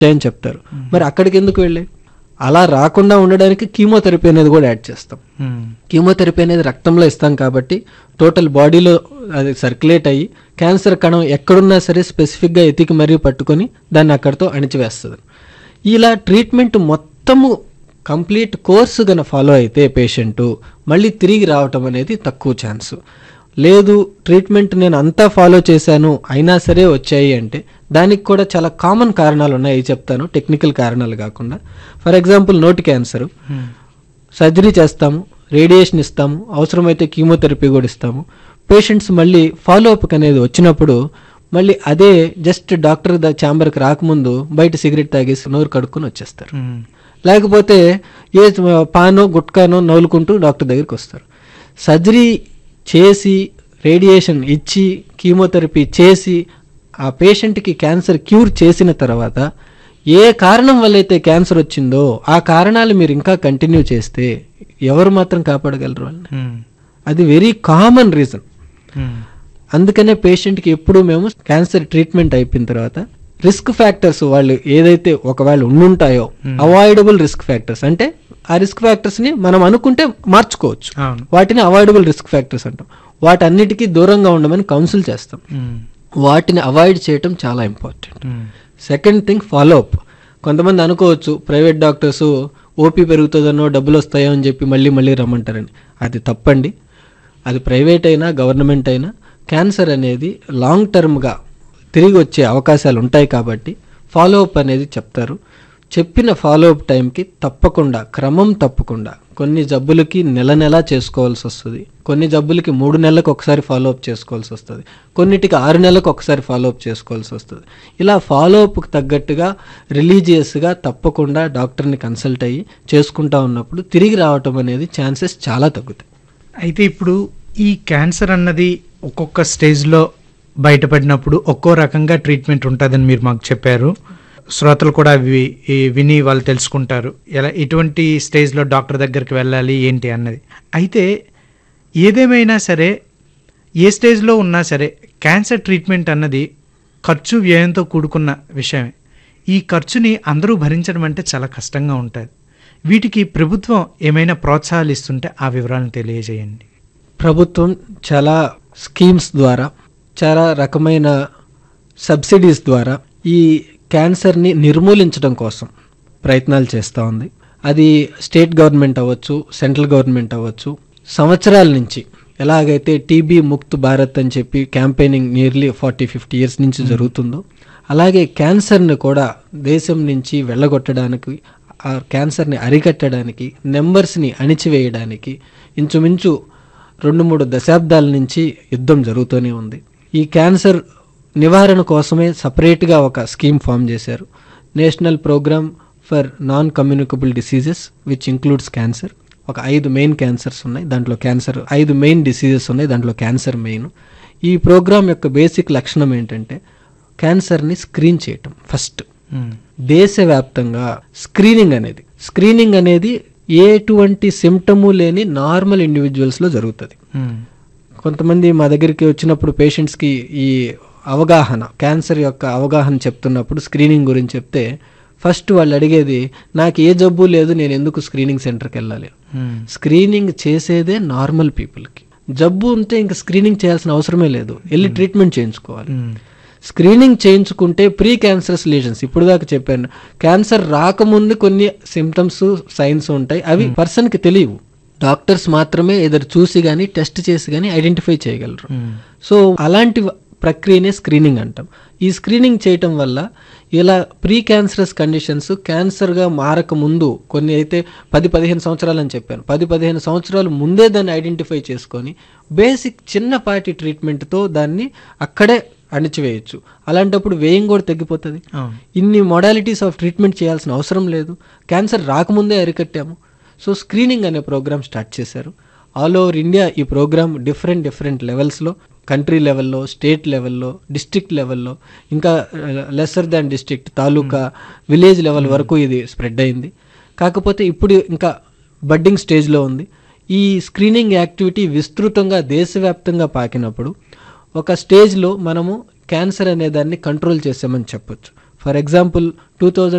అని చెప్తారు మరి అక్కడికి ఎందుకు వెళ్ళాయి అలా రాకుండా ఉండడానికి కీమోథెరపీ అనేది కూడా యాడ్ చేస్తాం ఉమ్, కీమోథెరపీ అనేది రక్తంలో ఇస్తాం కాబట్టి టోటల్ బాడీలో అది సర్క్యులేట్ అయ్యి క్యాన్సర్ కణం ఎక్కడున్నా సరే స్పెసిఫిక్గా ఎతికి మరీ పట్టుకొని దాన్ని అక్కడితో అణిచివేస్తుంది ఇలా ట్రీట్మెంట్ మొత్తము కంప్లీట్ కోర్సు గన ఫాలో అయితే పేషెంటు మళ్ళీ తిరిగి రావటం అనేది తక్కువ ఛాన్స్ లేదు ట్రీట్మెంట్ నేను అంతా ఫాలో చేశాను అయినా సరే వచ్చాయి అంటే దానికి కూడా చాలా కామన్ కారణాలు ఉన్నాయి అవి చెప్తాను టెక్నికల్ కారణాలు కాకుండా ఫర్ ఎగ్జాంపుల్ నోటి క్యాన్సర్ ఉమ్, సర్జరీ చేస్తాము రేడియేషన్ ఇస్తాము అవసరమైతే కీమోథెరపీ కూడా ఇస్తాము పేషెంట్స్ మళ్ళీ ఫాలో అప్ అనేది వచ్చినప్పుడు మళ్ళీ అదే జస్ట్ డాక్టర్ ద ఛాంబర్కి రాకముందు బయట సిగరెట్ తాగేసి నోరు కడుక్కొని వచ్చేస్తారు ఉమ్, లేకపోతే ఏ పానో గుట్కానో నవ్వులుకుంటూ డాక్టర్ దగ్గరికి వస్తారు సర్జరీ చేసి రేడియేషన్ ఇచ్చి కీమోథెరపీ చేసి ఆ పేషెంట్కి క్యాన్సర్ క్యూర్ చేసిన తర్వాత ఏ కారణం వల్ల అయితే క్యాన్సర్ వచ్చిందో ఆ కారణాలు మీరు ఇంకా కంటిన్యూ చేస్తే ఎవరు మాత్రం కాపాడగలరు వాళ్ళని ఉమ్, అది వెరీ కామన్ రీజన్ ఉమ్, అందుకనే పేషెంట్కి ఎప్పుడు మేము క్యాన్సర్ ట్రీట్మెంట్ అయిపోయిన తర్వాత రిస్క్ ఫ్యాక్టర్స్ వాళ్ళు ఏదైతే ఒకవేళ ఉండుంటాయో అవాయిడబుల్ రిస్క్ ఫ్యాక్టర్స్ అంటే ఆ రిస్క్ ఫ్యాక్టర్స్ని మనం అనుకుంటే మార్చుకోవచ్చు అవును వాటిని అవాయిడబుల్ రిస్క్ ఫ్యాక్టర్స్ అంటాం వాటన్నిటికీ దూరంగా ఉండమని కౌన్సిల్ చేస్తాం ఉమ్, వాటిని అవాయిడ్ చేయటం చాలా important um, second thing follow up కొంతమంది అనుకోవచ్చు ప్రైవేట్ డాక్టర్స్ ఓపీ పెరుగుతుందనో డబ్బులు వస్తాయో అని చెప్పి మళ్ళీ మళ్ళీ రమ్మంటారని అది తప్పండి అది ప్రైవేట్ అయినా గవర్నమెంట్ అయినా క్యాన్సర్ అనేది లాంగ్ టర్మ్గా తిరిగి వచ్చే అవకాశాలు ఉంటాయి కాబట్టి ఫాలో అప్ అనేది చెప్తారు చెప్పిన ఫాలో అప్ టైంకి తప్పకుండా క్రమం తప్పకుండా కొన్ని జబ్బులకి నెల నెల చేసుకోవాల్సి వస్తుంది కొన్ని జబ్బులకి మూడు నెలలకు ఒకసారి ఫాలో అప్ చేసుకోవాల్సి వస్తుంది కొన్నిటికి ఆరు నెలలకు ఒకసారి ఫాలో అప్ చేసుకోవాల్సి వస్తుంది ఇలా ఫాలో అప్కి తగ్గట్టుగా రిలీజియస్గా తప్పకుండా డాక్టర్ని కన్సల్ట్ అయ్యి చేసుకుంటా ఉన్నప్పుడు తిరిగి రావటం అనేది ఛాన్సెస్ చాలా తగ్గుతాయి అయితే ఇప్పుడు ఈ క్యాన్సర్ అన్నది ఒక్కొక్క స్టేజ్లో బయటపడినప్పుడు ఒక్కో రకంగా ట్రీట్మెంట్ ఉంటుందని మీరు మాకు చెప్పారు శ్రోతలు కూడా అవి ఈ విని వాళ్ళు తెలుసుకుంటారు ఎలా ఎటువంటి స్టేజ్లో డాక్టర్ దగ్గరికి వెళ్ళాలి ఏంటి అన్నది అయితే ఏదేమైనా సరే ఏ స్టేజ్లో ఉన్నా సరే క్యాన్సర్ ట్రీట్మెంట్ అన్నది ఖర్చు వ్యయంతో కూడుకున్న విషయమే ఈ ఖర్చుని అందరూ భరించడం అంటే చాలా కష్టంగా ఉంటుంది వీటికి ప్రభుత్వం ఏమైనా ప్రోత్సాహాలు ఇస్తుంటే ఆ వివరాలను తెలియజేయండి ప్రభుత్వం చాలా స్కీమ్స్ ద్వారా చాలా రకమైన సబ్సిడీస్ ద్వారా ఈ క్యాన్సర్ని నిర్మూలించడం కోసం ప్రయత్నాలు చేస్తూ ఉంది అది స్టేట్ గవర్నమెంట్ అవ్వచ్చు సెంట్రల్ గవర్నమెంట్ అవ్వచ్చు సంవత్సరాల నుంచి ఎలాగైతే టీబీ ముక్త్ భారత్ అని చెప్పి campaigning nearly forty fifty years నుంచి జరుగుతుందో అలాగే క్యాన్సర్ని కూడా దేశం నుంచి వెళ్ళగొట్టడానికి ఆ క్యాన్సర్ని అరికట్టడానికి నెంబర్స్ని అణిచివేయడానికి ఇంచుమించు రెండు మూడు దశాబ్దాల నుంచి యుద్ధం జరుగుతూనే ఉంది ఈ క్యాన్సర్ నివారణ కోసమే సపరేట్గా ఒక స్కీమ్ ఫామ్ చేశారు national programme for non communicable diseases which includes cancer ఒక ఐదు మెయిన్ క్యాన్సర్స్ ఉన్నాయి దాంట్లో క్యాన్సర్ ఐదు మెయిన్ డిసీజెస్ ఉన్నాయి దాంట్లో క్యాన్సర్ మెయిన్ ఈ ప్రోగ్రామ్ యొక్క బేసిక్ లక్షణం ఏంటంటే క్యాన్సర్ని స్క్రీన్ చేయటం ఫస్ట్ ఉమ్, దేశవ్యాప్తంగా స్క్రీనింగ్ అనేది స్క్రీనింగ్ అనేది ఎటువంటి సిమ్టము లేని నార్మల్ ఇండివిజువల్స్లో జరుగుతుంది ఉమ్, కొంతమంది మా దగ్గరికి వచ్చినప్పుడు పేషెంట్స్కి ఈ అవగాహన క్యాన్సర్ యొక్క అవగాహన చెప్తున్నప్పుడు స్క్రీనింగ్ గురించి చెప్తే ఫస్ట్ వాళ్ళు అడిగేది నాకు ఏ జబ్బు లేదు నేను ఎందుకు స్క్రీనింగ్ సెంటర్కి వెళ్ళాలి ఉమ్, స్క్రీనింగ్ చేసేదే నార్మల్ పీపుల్కి జబ్బు ఉంటే ఇంకా స్క్రీనింగ్ చేయాల్సిన అవసరమే లేదు వెళ్ళి ట్రీట్మెంట్ చేయించుకోవాలి ఉమ్, స్క్రీనింగ్ చేయించుకుంటే ప్రీ క్యాన్సరస్ లీజన్స్ ఇప్పుడు దాకా చెప్పాను క్యాన్సర్ రాకముందు కొన్ని సిమ్టమ్స్ సైన్స్ ఉంటాయి అవి పర్సన్కి తెలియవు డాక్టర్స్ మాత్రమే ఎదురు చూసి కానీ టెస్ట్ చేసి కానీ ఐడెంటిఫై చేయగలరు ఉమ్, సో అలాంటి ప్రక్రియనే స్క్రీనింగ్ అంటాం ఈ స్క్రీనింగ్ చేయటం వల్ల ఇలా ప్రీ క్యాన్సరస్ కండిషన్స్ క్యాన్సర్గా మారక ముందు కొన్ని అయితే పది పదిహేను సంవత్సరాలు అని చెప్పాను పది పదిహేను సంవత్సరాలు ముందే దాన్ని ఐడెంటిఫై చేసుకొని బేసిక్ చిన్నపాటి ట్రీట్మెంట్తో దాన్ని అక్కడే అణిచివేయచ్చు అలాంటప్పుడు వ్యయం కూడా తగ్గిపోతుంది అవును ఇన్ని మోడాలిటీస్ ఆఫ్ ట్రీట్మెంట్ చేయాల్సిన అవసరం లేదు క్యాన్సర్ రాకముందే అరికట్టాము సో స్క్రీనింగ్ అనే ప్రోగ్రామ్ స్టార్ట్ చేశారు ఆల్ ఓవర్ ఇండియా ఈ ప్రోగ్రామ్ డిఫరెంట్ డిఫరెంట్ లెవెల్స్లో కంట్రీ లెవెల్లో స్టేట్ లెవెల్లో డిస్ట్రిక్ట్ లెవెల్లో ఇంకా lesser than district taluka village level వరకు ఇది స్ప్రెడ్ అయింది కాకపోతే ఇప్పుడు ఇంకా బడ్డింగ్ స్టేజ్లో ఉంది ఈ స్క్రీనింగ్ యాక్టివిటీ విస్తృతంగా దేశవ్యాప్తంగా పాకినప్పుడు ఒక స్టేజ్లో మనము క్యాన్సర్ అనే దాన్ని కంట్రోల్ చేసామని చెప్పొచ్చు ఫర్ ఎగ్జాంపుల్ టూ థౌజండ్